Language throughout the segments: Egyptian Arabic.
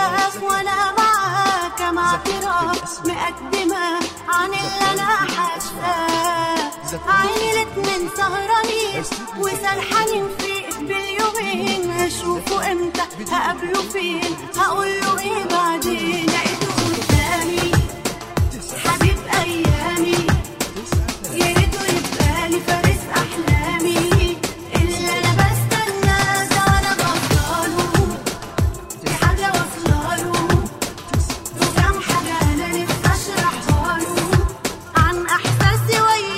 وياك وانا معاك مع اعتراف مقدمة عن اللي انا حاساه عيني الاتنين سهرانين وسرحانين فيك باليومين هشوفه امتى هقابله فين هقوله ايه بعدين لقيته قدامي حبيب ايامي يا ريته يبقى لي فارس احلامي اللي انا بستناه ده انا بفضله في حاجه واصله وكم حاجه انا نفسي اشرحها له عن احساسي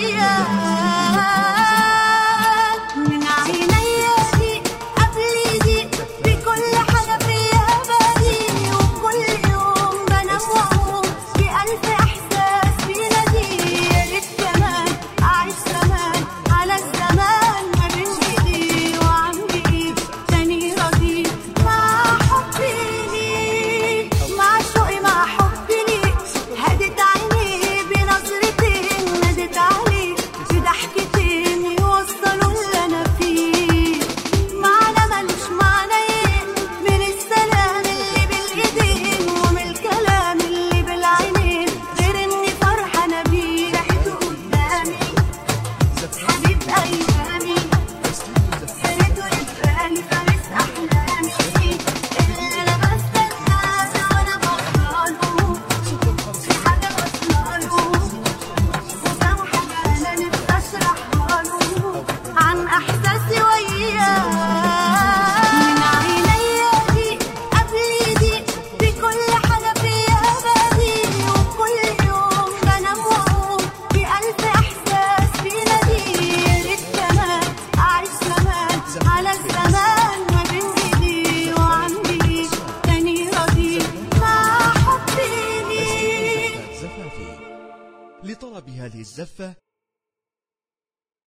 وياك من عينيا دي قبل دي بكل حاجه فيا بدي وكل يوم بنام واقوم بألف احساس بينادي يا ريت كمان اعيش زمان على الزمان ما بين ايدي وعندي ايد تاني راضي مع حبي ليك مع شوقي مع حبي ليك هدت عيني بنظرتين نادت عليك بضحكتين يوصلوا اللي انا فيه معنى ملوش معنى ايه من السلام اللي بالايدين ومن الكلام اللي بالعينين غير اني فرحانه بيه لقيته قدامي حبيب ايامي يا ريته يبقى لي فارس احلامي اللي انا بستناه ده وانا بفضله في حاجه واصله وكم حاجه انا نفسي اشرحها له عن احساسي وياه من عينيا دي قبل دي بكل حاجه فيا بدي وكل يوم بنام واقوم بألف احساس بينادي يا ريت كمان اعيش زمان على الزمان ما بين ايدي وعندي تاني راضي مع حبي ليك زفافي لطلب هذه الزفة